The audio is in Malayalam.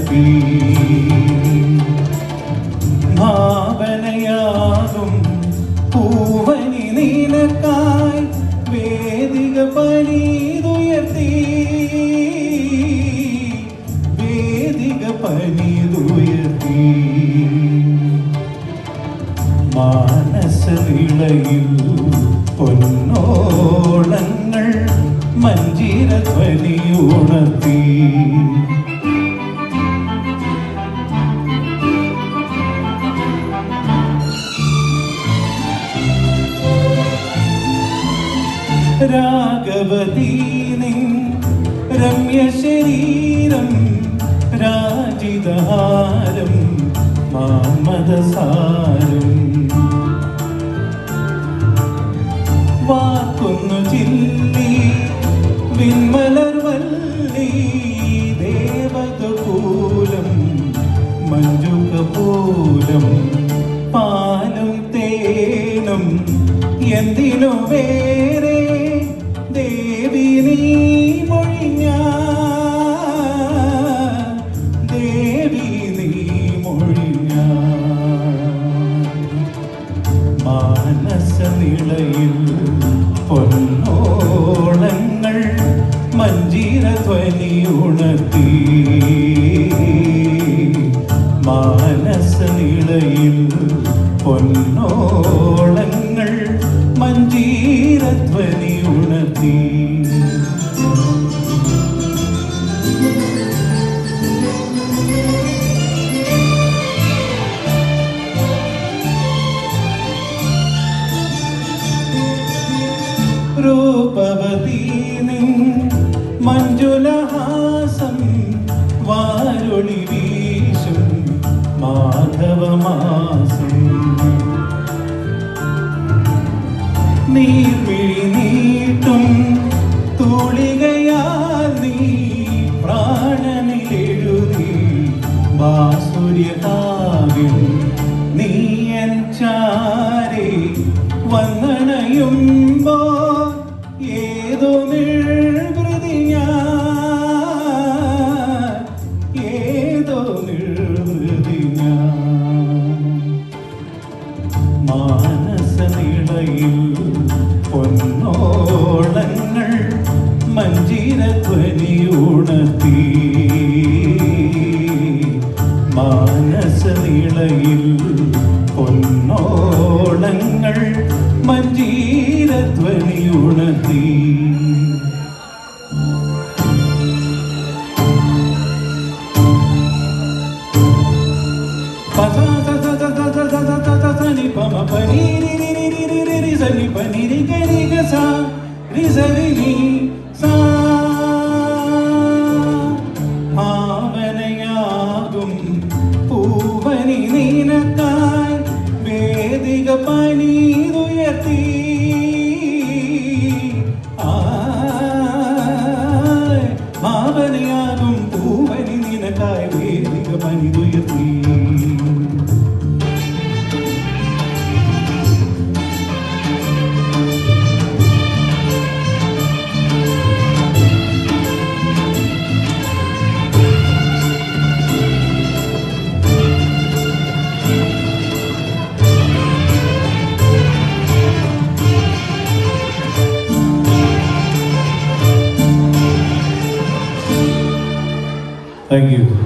ഉണർത്തി ഭാവനയാകും പൂവനി നീനക്കായി വേദിക പനീതുയർത്തി വേദിക പനീതുയർത്തി മാനസവിളയിൽ പൊന്നോളങ്ങൾ മഞ്ജീരധ്വനി ഉണർത്തി രാഘവതീനിൻ രമ്യ ശരീരം രാജിതഹാരം മാമദസാരം വാക്കുന്നു ചില്ലി വിൺമലർ വല്ലി ദേവതകൂലം മഞ്ജുകപൂലം പാലും തേനും എന്തിനു വേറെ ദേവി നീ മൊഴിഞ്ഞ ദേവി നീ മൊഴിഞ്ഞ മാനസനിളയിൽ പൊന്നോളങ്ങൾ മഞ്ജീരധ്വനി ഉണർത്തി മാനസനിളയിൽ പൊന്നോളങ്ങൾ മഞ്ജീരധ്വനി ഉണർത്തി രൂപവതീ നിൻ മഞ്ജുലഹാസം വാരൊളി വീശും മാധവമാസം നീർമിഴി നീട്ടും തൂളികയാൽ നീ പ്രാണനിലെഴുതി ബാസുര്യകാവ്യം നീ എൻ ചാരെ വന്നണയുമ്പോ ഏതോ നിർവൃതി ഞാൻ ഏതോ നിർവൃതി ഞാൻ മാനസനിളയിൽ പൊന്നോളങ്ങൾ മഞ്ജീരധ്വനി ഉണർത്തി മാനസനിളയിൽ പൊന്നോളങ്ങൾ മഞ്ജീരധ്വനി ഉണർത്തി సని పమ పని రి రి రి రి రి రి రి సని పని రి గ రి గ సా రి స రి ని సా ഭാവനയാകും പൂവനി നീനക്കായി വേദിക പണിതുയർത്തി ആയ് ഭാവനയാകും പൂവനി നിനക്കായി വേദിക പണിതുയർത്തി താങ്ക് യു